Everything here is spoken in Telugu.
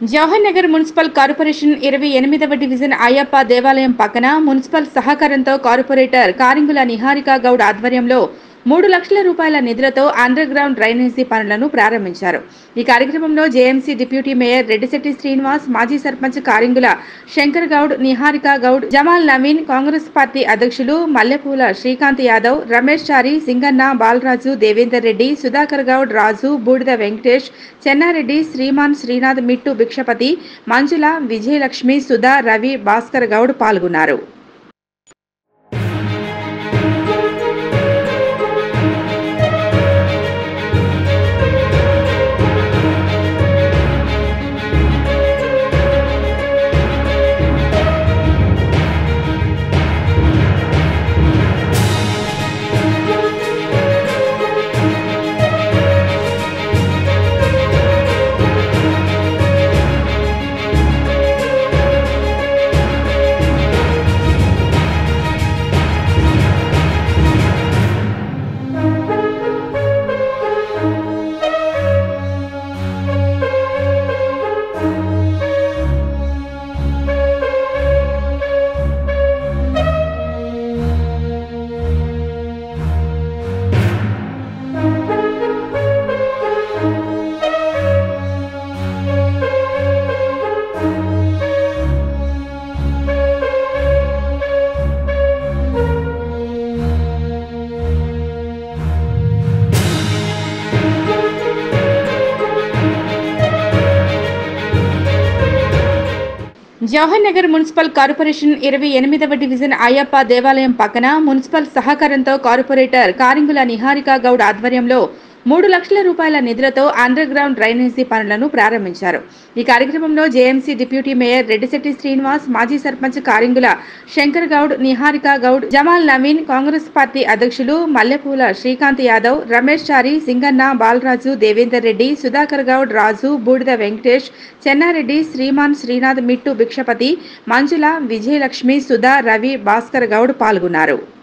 జవహర్ నగర్ మున్సిపల్ కార్పొరేషన్ ఇరవై ఎనిమిదవ డివిజన్ అయ్యప్ప దేవాలయం పక్కన మున్సిపల్ సహకారంతో కార్పొరేటర్ కారింగుల నిహారిక గౌడ్ ఆధ్వర్యంలో మూడు లక్షల రూపాయల నిధులతో అండర్ గ్రౌండ్ డ్రైనేజీ పనులను ప్రారంభించారు ఈ కార్యక్రమంలో JMC deputy mayor Reddishetti Srinivas మాజీ సర్పంచ్ కారింగుల శంకర్ గౌడ్ నిహారిక గౌడ్ జమాల్ నవీన్ కాంగ్రెస్ పార్టీ అధ్యక్షులు మల్లెపూల శ్రీకాంత్ యాదవ్ రమేష్ చారి సింగన్న బాలరాజు దేవేందర్ రెడ్డి సుధాకర్ గౌడ్ రాజు బూడిద వెంకటేష్ చెన్నారెడ్డి శ్రీమాన్ శ్రీనాథ్ మిట్టు భిక్షపతి మంజుల విజయలక్ష్మి సుధా రవి భాస్కర్ గౌడ్ పాల్గొన్నారు జవహర్ నగర్ మున్సిపల్ కార్పొరేషన్ ఇరవై ఎనిమిదవ డివిజన్ అయ్యప్ప దేవాలయం పక్కన మున్సిపల్ సహకారంతో కార్పొరేటర్ కారింగుల నిహారిక గౌడ్ ఆధ్వర్యంలో మూడు లక్షల రూపాయల నిధులతో అండర్ గ్రౌండ్ డ్రైనేజీ పనులను ప్రారంభించారు ఈ కార్యక్రమంలో JMC deputy mayor Reddishetti Srinivas మాజీ సర్పంచ్ కారింగుల శంకర్ గౌడ్ నిహారిక గౌడ్ జమాల్ నవీన్ కాంగ్రెస్ పార్టీ అధ్యక్షులు మల్లెపూల శ్రీకాంత్ యాదవ్ రమేష్ చారి సింగన్న బాలరాజు దేవేందర్ రెడ్డి సుధాకర్ గౌడ్ రాజు బూడిద వెంకటేష్ చెన్నారెడ్డి శ్రీమాన్ శ్రీనాథ్ మిట్టు భిక్షపతి మంజుల విజయలక్ష్మి సుధా రవి భాస్కర్ గౌడ్ పాల్గొన్నారు